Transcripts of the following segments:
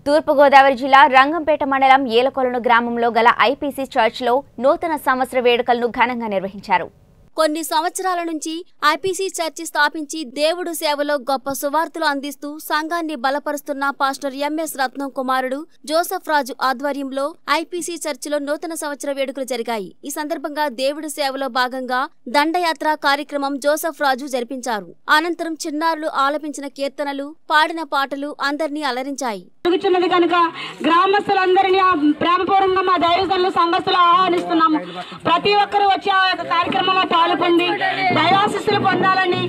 తూర్పుగోదావరి జిల్లా రంగంపేట మండలం ఏలకొలను గ్రామంలో గల ఐపీసీ చర్చ్లో నూతన సంవత్సర వేడుకలను ఘనంగా నిర్వహించారు కొన్ని సంవత్సరాల నుంచి ఐపీసీ చర్చి స్థాపించి దేవుడు సేవలో గొప్ప సువార్తలు అందిస్తూ సంఘాన్ని బలపరుస్తున్న పాస్టర్ ఎంఎస్ రత్నం కుమారుడు జోసఫ్ రాజు ఆధ్వర్యంలో ఐపీసీ చర్చిలో నూతన సంవత్సర వేడుకలు జరిగాయి ఈ సందర్భంగా దేవుడు సేవలో భాగంగా దండయాత్ర కార్యక్రమం జోసఫ్ రాజు జరిపించారు అనంతరం చిన్నారులు ఆలపించిన కీర్తనలు పాడిన పాటలు అందరినీ అలరించాయి జరుగుతున్నది కనుక గ్రామస్తులందరినీ ఆ ప్రేమపూర్వకంగా మా దైవజనులు సంఘస్థులు ఆహ్వానిస్తున్నాము ప్రతి ఒక్కరూ వచ్చి ఆ యొక్క కార్యక్రమంలో పాల్గొంది దైవాశిస్సులు పొందాలని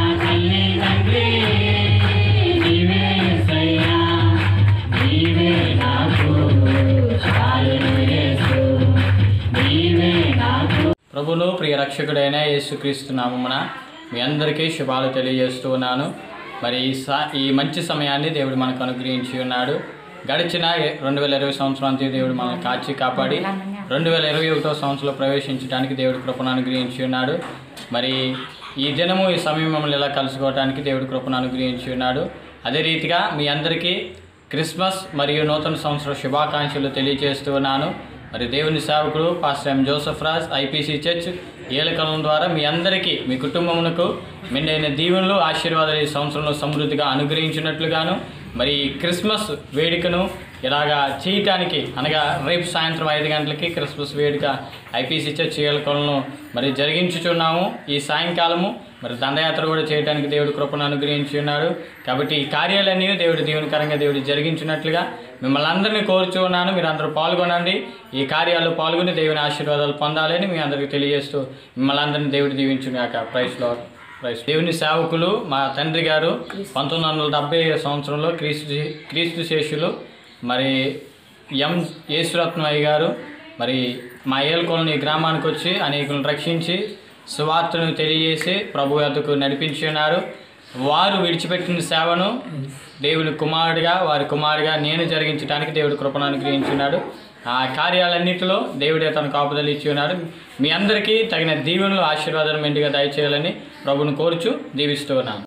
ప్రభులు ప్రియ రక్షకుడైన యేసుక్రీస్తు నామమున మీ అందరికీ శుభాలు తెలియజేస్తూ ఉన్నాను మరి ఈ సా ఈ మంచి సమయాన్ని దేవుడు మనకు అనుగ్రహించి ఉన్నాడు గడిచిన రెండు వేల ఇరవై సంవత్సరానికి దేవుడు మనల్ని కాచి కాపాడి రెండు వేల ఇరవై ఒకటో సంవత్సరంలో ప్రవేశించడానికి దేవుడు కృపను అనుగ్రహించి ఉన్నాడు మరి ఈ దినము ఈ సమయం మమ్మల్ని ఇలా కలుసుకోవడానికి దేవుడు కృపను అనుగ్రహించి ఉన్నాడు అదే రీతిగా మీ అందరికీ క్రిస్మస్ మరియు నూతన సంవత్సర శుభాకాంక్షలు తెలియజేస్తూ ఉన్నాను మరి దేవుని సేవకుడు pastor M Joseph Raj IPC church ఏలకలం ద్వారా మీ అందరికీ మీ కుటుంబమునకు మెండైన దీవెనలు ఆశీర్వాదాలు ఈ సంవత్సరంలో సమృద్ధిగా అనుగ్రహించినట్లుగాను మరి ఈ క్రిస్మస్ వేడుకను ఇలాగా చేయటానికి అనగా రేపు సాయంత్రం ఐదు గంటలకి క్రిస్మస్ వేడుక ఐపీసీ చర్చ్ ఏలకలను మరి జరిగించుచున్నాము ఈ సాయంకాలము మరి దండయాత్ర కూడా చేయడానికి దేవుడు కృపను అనుగ్రహించి ఉన్నాడు కాబట్టి ఈ కార్యాలన్నీ దేవుడు దీవెనకరంగా దేవుడు జరిగించినట్లుగా మిమ్మల్ని అందరినీ కోరుచూ ఉన్నాను మీరు అందరూ పాల్గొనండి ఈ కార్యాల్లో పాల్గొని దేవుని ఆశీర్వాదాలు పొందాలని మీ అందరికీ తెలియజేస్తూ మిమ్మల్ని అందరినీ దేవుడు దీవించుగాక ప్రైస్లో ప్రైస్ దేవుని సేవకులు మా తండ్రి గారు పంతొమ్మిది వందల డెబ్బై సంవత్సరంలో క్రీస్తు క్రీస్తు శేషులు మరి ఎం యేసురత్నయ్య గారు మరి మా ఏల్కొలని గ్రామానికి వచ్చి అనేకులను రక్షించి సువార్తను తెలియజేసి ప్రభు వద్దకు నడిపించి ఉన్నారు వారు విడిచిపెట్టిన సేవను దేవుని కుమారుడిగా వారి కుమారుడిగా నేను జరిగించడానికి దేవుడు కృపను అనుగ్రహించున్నాడు ఆ కార్యాలన్నింటిలో దేవుడే తన కాపుదలు ఇచ్చి ఉన్నాడు మీ అందరికీ తగిన దీవెనలు ఆశీర్వాదాలు మెండుగా దయచేయాలని ప్రభుని కోరుచు దీవిస్తూ ఉన్నాను